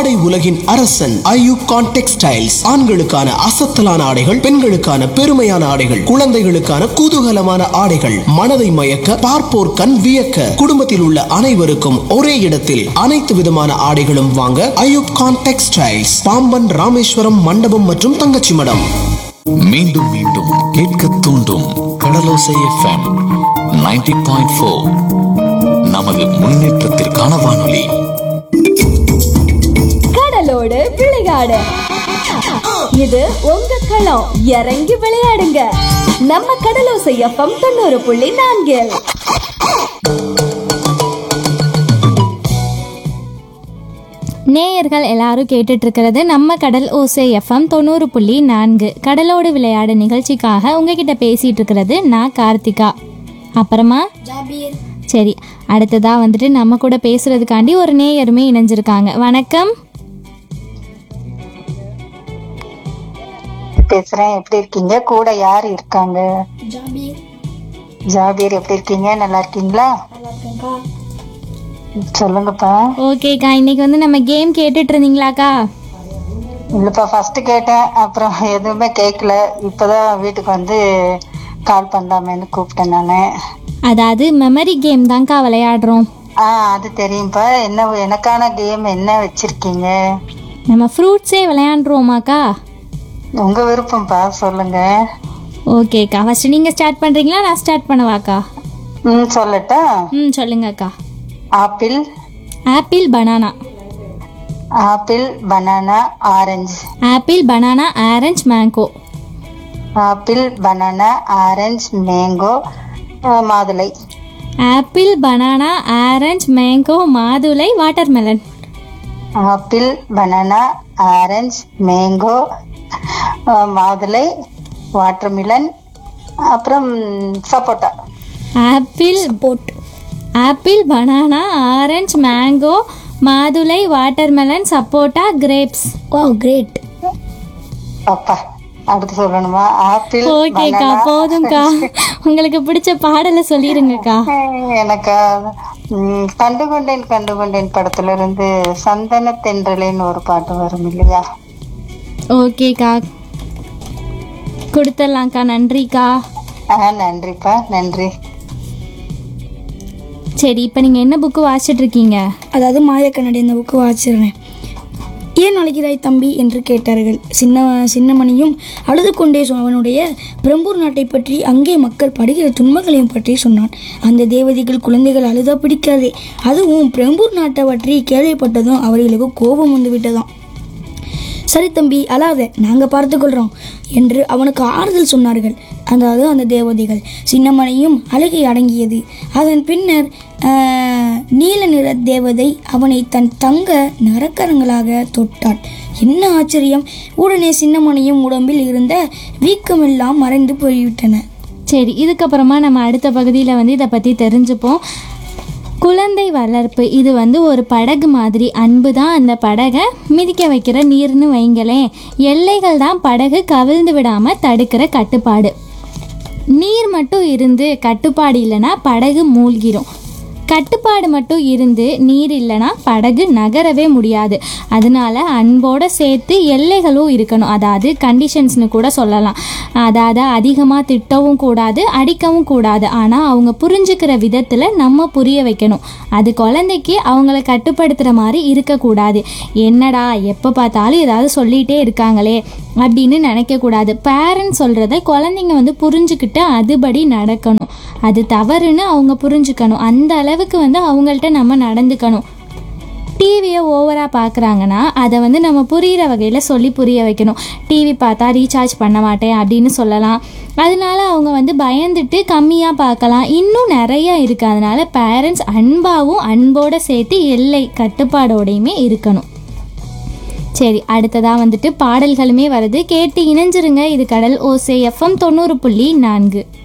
ஆடை உலகின் அரசன் ஐயூப் கான் டெக்ஸ்டைல்ஸ் ஆண்களுக்கான அசத்தலான ஆடைகள் பெண்களுக்கான பெருமையான ஆடைகள் குழந்தைகளுக்கான குதூகலமான ஆடைகள் மனதை மயக்க பார்ப்போர் கண் வியக்க குடும்பத்தில் உள்ள அனைவருக்கும் ஒரே இடத்தில் அனைத்து விதமான ஆடைகளும் வாங்க ஐயூப் கான் டெக்ஸ்டைல்ஸ் பாம்பன் ராமேஸ்வரம் மண்டபம் மற்றும் தங்கச்சி மடம் மீண்டும் மீண்டும் கேட்க தூண்டும் கடலோசை எஃப்எம் 90.4 பாயிண்ட் ஃபோர் நமது முன்னேற்றத்திற்கான வானொலி கடலோடு விளையாடு இது உங்க களம் இறங்கி விளையாடுங்க நம்ம கடலோசை எஃப்எம் தொண்ணூறு புள்ளி நான்கில் நேயர்கள் எல்லாரும் கேட்டுட்டு இருக்கிறது நம்ம கடல் ஓசை எஃப்எம் தொண்ணூறு புள்ளி நான்கு கடலோடு விளையாடு நிகழ்ச்சிக்காக உங்ககிட்ட பேசிட்டு இருக்கிறது நான் கார்த்திகா அப்புறமா சரி அடுத்ததா வந்துட்டு நம்ம கூட பேசுறதுக்காண்டி ஒரு நேயருமே இணைஞ்சிருக்காங்க வணக்கம் பேசுறேன் எப்படி இருக்கீங்க கூட யார் இருக்காங்க ஜாபீர் எப்படி இருக்கீங்க நல்லா இருக்கீங்களா சொல்லுங்கப்பா ஓகேக்கா இன்னைக்கு வந்து நம்ம கேம் கேட்டுட்டு இருந்தீங்களாக்கா இல்லப்பா ஃபர்ஸ்ட் கேட்டேன் அப்புறம் எதுவுமே கேட்கல இப்பதான் வீட்டுக்கு வந்து கால் பண்ணலாமேன்னு கூப்பிட்டேன் நானு அதாவது மெமரி கேம் தான்க்கா விளையாடுறோம் ஆ அது தெரியும்ப்பா என்ன எனக்கான கேம் என்ன வச்சிருக்கீங்க நம்ம ஃப்ரூட்ஸே விளையாண்டுருவோமாக்கா உங்க விருப்பம்ப்பா சொல்லுங்க ஓகேக்கா ஃபர்ஸ்ட் நீங்கள் ஸ்டார்ட் பண்ணுறீங்களா நான் ஸ்டார்ட் பண்ணவாக்கா ம் சொல்லட்டா ம் சொல்லுங்கக்கா apple apple banana apple banana orange apple banana orange mango apple banana orange mango மாதுளை ஆப்பிள் பனானா ஆரஞ்ச் மேங்கோ மாதுளை watermelon apple banana orange mango மாதுளை வாட்டர்மிலன் அப்புறம் சப்போட்டா ஆப்பிள் போட் ஆப்பிள் பனானா ஆரஞ்ச் மேங்கோ மாதுளை வாட்டர்மெலன் சப்போட்டா கிரேப்ஸ் ஓ கிரேட் அப்பா அடுத்து சொல்லணுமா ஆப்பிள் ஓகேக்கா போதும்க்கா உங்களுக்கு பிடிச்ச பாடலை சொல்லிருங்கக்கா எனக்கா ம், கண்டுகொண்டேன் கண்டுகொண்டேன் படத்துல இருந்து சந்தன தென்றலேன்னு ஒரு பாட்டு வரும் இல்லையா ஓகேக்கா கொடுத்துடலாம்க்கா நன்றிக்கா ஆ நன்றிப்பா நன்றி சரி இப்போ நீங்கள் என்ன புக்கு வாசிச்சிட்டு இருக்கீங்க அதாவது மாயக்கண்ணடி இந்த புக்கு வாசிச்சிருந்தேன் ஏன் அழைக்கிறாய் தம்பி என்று கேட்டார்கள் சின்ன சின்னமணியும் அழுது கொண்டே சொ- அவனுடைய பிரம்பூர் நாட்டை பற்றி அங்கே மக்கள் படுகிற துன்பங்களையும் பற்றி சொன்னான் அந்த தேவதைகள் குழந்தைகள் அழுதா பிடிக்காதே அதுவும் பிரம்பூர் நாட்டை பற்றி கேள்விப்பட்டதும் அவர்களுக்கு கோபம் வந்து விட்டதாம் சரி தம்பி அழாத நாங்கள் பார்த்துக்கொள்கிறோம் என்று அவனுக்கு ஆறுதல் சொன்னார்கள் அதாவது அந்த தேவதைகள் சின்னமனையும் அழுகை அடங்கியது அதன் பின்னர் ஆஹ், நீல நிற தேவதை அவனை தன் தங்க நரக்கரங்களாக தொட்டாள் என்ன ஆச்சரியம் உடனே சின்னமனையும் உடம்பில் இருந்த வீக்கமெல்லாம் மறைந்து போய்விட்டன சரி இதுக்கப்புறமா நம்ம அடுத்த பகுதியில் வந்து இதை பற்றி தெரிஞ்சுப்போம் குழந்தை வளர்ப்பு இது வந்து ஒரு படகு மாதிரி அன்பு தான் அந்த படகை மிதிக்க வைக்கிற நீர்னு வைங்களேன் எல்லைகள் தான் படகு கவிழ்ந்து விடாமல் தடுக்கிற கட்டுப்பாடு நீர் மட்டும் இருந்து கட்டுப்பாடு இல்லைன்னா படகு மூழ்கிரும் கட்டுப்பாடு மட்டும் இருந்து நீர் இல்லைன்னா படகு நகரவே முடியாது அதனால அன்போட சேர்த்து எல்லைகளும் இருக்கணும் அதாவது கண்டிஷன்ஸ்னு கூட சொல்லலாம் அதாவது அதிகமாக திட்டவும் கூடாது அடிக்கவும் கூடாது ஆனால் அவங்க புரிஞ்சுக்கிற விதத்தில் நம்ம புரிய வைக்கணும் அது குழந்தைக்கு அவங்கள கட்டுப்படுத்துகிற மாதிரி இருக்கக்கூடாது என்னடா எப்போ பார்த்தாலும் ஏதாவது சொல்லிகிட்டே இருக்காங்களே அப்படின்னு நினைக்கக்கூடாது பேரண்ட்ஸ் சொல்கிறத குழந்தைங்க வந்து புரிஞ்சுக்கிட்டு அதுபடி நடக்கணும் அது தவறுன்னு அவங்க புரிஞ்சுக்கணும் அந்த அளவுக்கு வந்து அவங்கள்ட்ட நம்ம நடந்துக்கணும் டிவியை ஓவராக பார்க்குறாங்கன்னா அதை வந்து நம்ம புரிகிற வகையில் சொல்லி புரிய வைக்கணும் டிவி பார்த்தா ரீசார்ஜ் பண்ண மாட்டேன் அப்படின்னு சொல்லலாம் அதனால அவங்க வந்து பயந்துட்டு கம்மியாக பார்க்கலாம் இன்னும் நிறைய இருக்குது அதனால பேரண்ட்ஸ் அன்பாகவும் அன்போடு சேர்த்து எல்லை கட்டுப்பாடோடையுமே இருக்கணும் சரி அடுத்ததாக வந்துட்டு பாடல்களுமே வருது கேட்டு இணைஞ்சிருங்க இது கடல் ஓசை எஃப்எம் தொண்ணூறு புள்ளி நான்கு